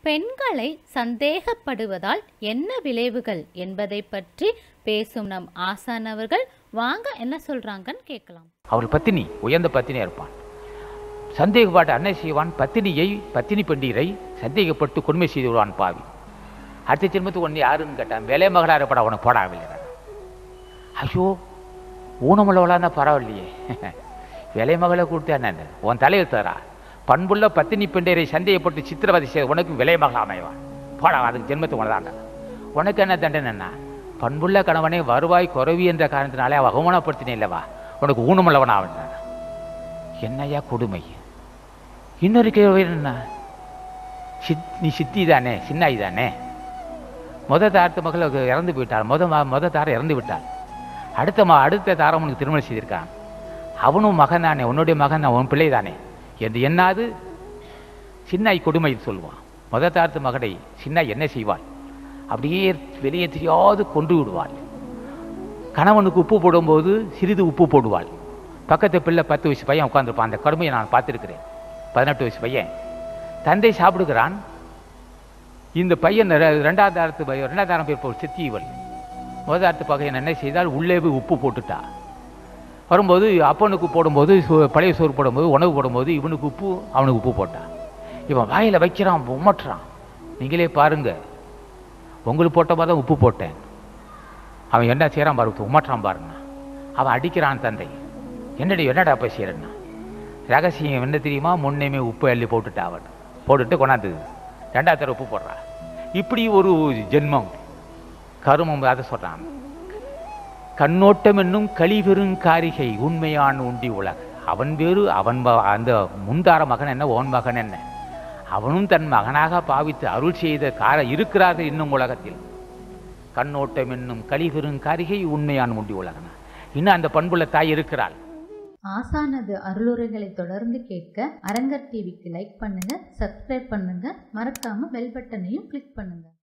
பெண்களை சந்தேகப்படுவதால் என்ன விளைவுகள் என்பதை பற்றி பேசும் நம் ஆசான் அவர்கள் வாங்க என்ன சொல்றாங்கன்னு கேட்கலாம் அவள் பத்தினி உயர்ந்த பத்தினியா இருப்பான் சந்தேகப்பாட்டு அன்னை செய்வான் பத்தினியை பத்தினி பெண்டீரை சந்தேகப்பட்டு கொடுமை செய்து விடுவான் பாவி அடுத்த ஜென்மத்துக்கு ஒன்று யாருன்னு கேட்டான் விலை மகளா இருப்படா அவனுக்கு போடாவில்லை ஐயோ ஊனமுள்ளவளான்னா பரவாயில்லையே விலை மகளை கொடுத்தா என்ன உன் தலையெழுத்தாரா பண்புள்ள பத்தினி பெண்டீரை சந்தேகப்பட்டு சித்திரவதை செய்ய உனக்கு விலை மகள் அமைவான் போடா அதுக்கு ஜென்மத்துக்கு உனதாண்டா உனக்கு என்ன தண்டனைன்னா பண்புள்ள கணவனை வருவாய் குறவி என்ற காரணத்தினாலே அவ அவமானப்படுத்தினே இல்லவா உனக்கு ஊனமுள்ளவனா அவன் என்னையா கொடுமை இன்னொரு கேள்வி என்ன சித் நீ சித்தி தானே சின்னாய் தானே முத தாரத்து மகள் இறந்து போயிட்டாள் முத ம- முத தாரம் இறந்து விட்டாள் அடுத்த ம அடுத்த தாரம் உனக்கு திருமணம் செய்திருக்கான் அவனும் மகன் தானே உன்னுடைய மகன் உன் பிள்ளை தானே என்று என்னாது சின்னாய் கொடுமை சொல்லுவான் முத தாரத்து மகளை சின்னாய் என்ன செய்வாள் அப்படியே வெளியே தெரியாது கொண்டு விடுவாள் கணவனுக்கு உப்பு போடும்போது சிறிது உப்பு போடுவாள் பக்கத்து பிள்ளை பத்து வயசு பையன் உட்காந்துருப்பான் அந்த கடுமையை நான் பார்த்துருக்கிறேன் பதினெட்டு வயசு பையன் தந்தை சாப்பிடுகிறான் இந்த பையன் ரெ- ரெண்டாவது தாரத்து பையன் ரெண்டாவது தாரம் பேர் போல் சித்தி இவள் முதல் தாரத்து பகையன் என்ன செய்தால் உள்ளே போய் உப்பு போட்டுட்டா வரும்போது அப்பனுக்கு போடும்போது சோ- பழைய சோறு போடும்போது உணவு போடும்போது இவனுக்கு உப்பு அவனுக்கு உப்பு போட்டான் இவன் வாயில் வைக்கிறான் உமட்டுறான் நீங்களே பாருங்க உங்களுக்கு போட்ட மாதிரி தான் உப்பு போட்டேன் அவன் என்ன செய்கிறான் பாரு உமட்டுறான் பாருங்க அவன் அடிக்கிறான் தந்தை என்னடி என்னடா அப்போ செய்கிறேன்னா ரகசியம் என்ன தெரியுமா முன்னேமே உப்பு அள்ளி போட்டுட்டா அவன் போட்டுட்டு கொண்டாந்து ரெண்டாவது தடவை உப்பு போடுறா இப்படி ஒரு ஜென்மம் கருமம் அதை சொல்கிறான் கண்ணோட்டம் என்னும் கழிபெரும் காரிகை உண்மையான உண்டி உலக அவன் வேறு அவன் ம- அந்த முந்தார மகன் என்ன ஓன் மகன் என்ன அவனும் தன் மகனாக பாவித்து அருள் செய்த கார இருக்கிறார்கள் இன்னும் உலகத்தில் கண்ணோட்டம் என்னும் கழிபெரும் காரிகை உண்மையான உண்டி உலகனா இன்னும் அந்த பண்புள்ள தாய் இருக்கிறாள் ஆசானது அருளுரைகளை தொடர்ந்து கேட்க அரங்கர் டிவிக்கு லைக் பண்ணுங்க சப்ஸ்கிரைப் பண்ணுங்க மறக்காம பெல் பட்டனையும் கிளிக் பண்ணுங்க